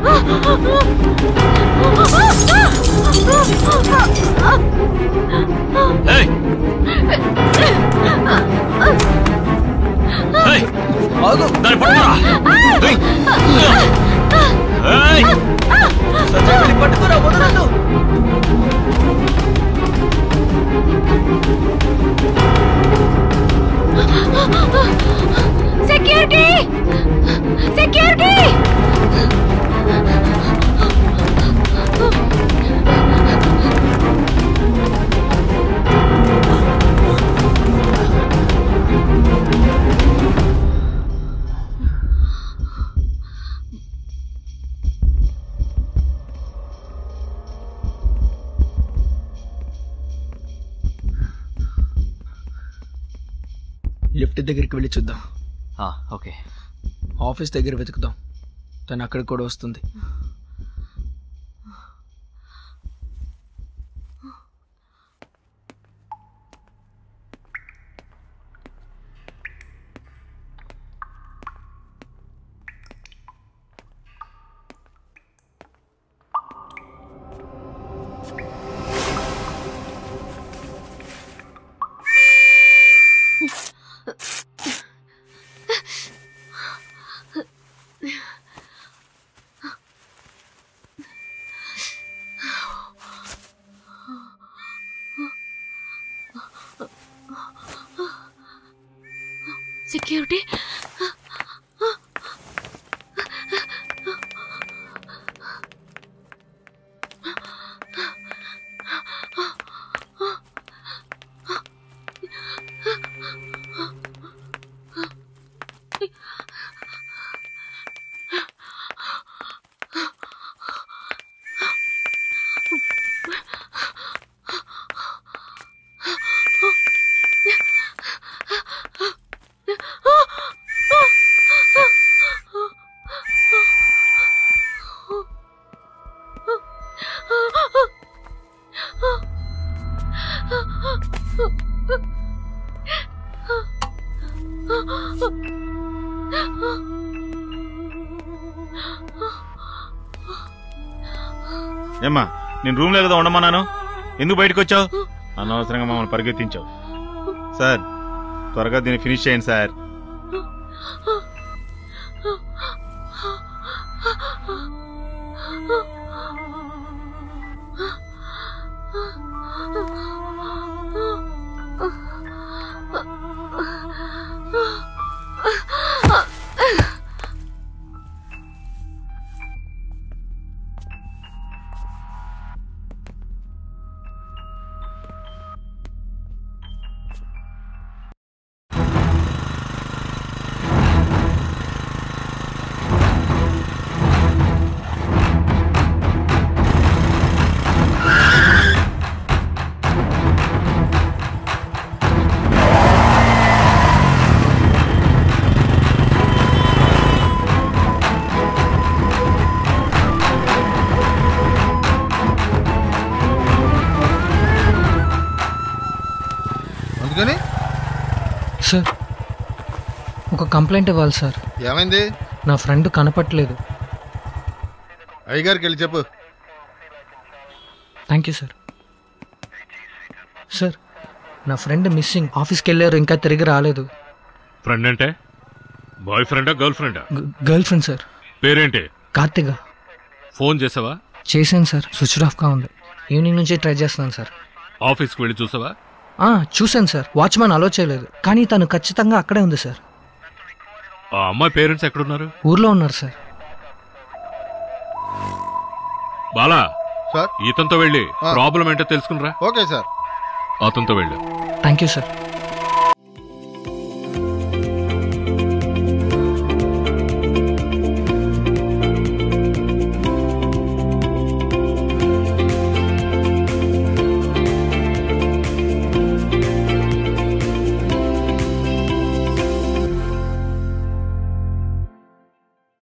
ఏయ్! ఏయ్! దాన్ని పట్టుకోరా ఏయ్! ఏయ్! పట్టుకురా వదలొద్దు సెక్యూరిటీ సెక్యూరిటీ లిఫ్ట్ దగ్గరికి వెళ్ళి చూద్దాం ఆ, ఓకే ఆఫీస్ దగ్గర వెతుకుదాం తను అక్కడికి కూడా వస్తుంది సెక్యూరిటీ ఏమ్మా నేను రూమ్ లో కదా ఉండమన్నాను ఎందుకు బయటకు వచ్చావు అనవసరంగా మమ్మల్ని పరిగెత్తించావు సార్ త్వరగా దీన్ని ఫినిష్ చేయండి సార్ అందుకని సార్ ఒక కంప్లైంట్ ఇవ్వాలి సార్ ఏమైంది నా ఫ్రెండ్ కనపట్లేదు అయ్యగారికి వెళ్ళి చెప్పు థ్యాంక్ యూ సార్ సార్ నా ఫ్రెండ్ మిస్సింగ్ ఆఫీస్కి వెళ్ళారు ఇంకా తిరిగి రాలేదు ఫ్రెండ్ అంటే బాయ్ ఫ్రెండా గర్ల్ ఫ్రెండా గర్ల్ ఫ్రెండ్ సార్ పేరేంటి కార్తిక ఫోన్ చేసావా చేశాను సార్ స్విచ్ ఆఫ్గా ఉంది ఈవినింగ్ నుంచి ట్రై చేస్తున్నాను సార్ ఆఫీస్కి వెళ్ళి చూసావా ఆ, చూశాను సార్ వాచ్మెన్ అలో చేయలేదు కానీ తను ఖచ్చితంగా అక్కడే ఉంది సార్ ఆ అమ్మాయి పేరెంట్స్ ఎక్కడున్నారు ఊర్లో ఉన్నారు సార్ బాలా సార్ ఇతనితో వెళ్ళి ఆ. ప్రాబ్లం ఏంటో తెలుసుకునిరా ఓకే సార్ అతనితో వెళ్ళు థ్యాంక్ యూ సార్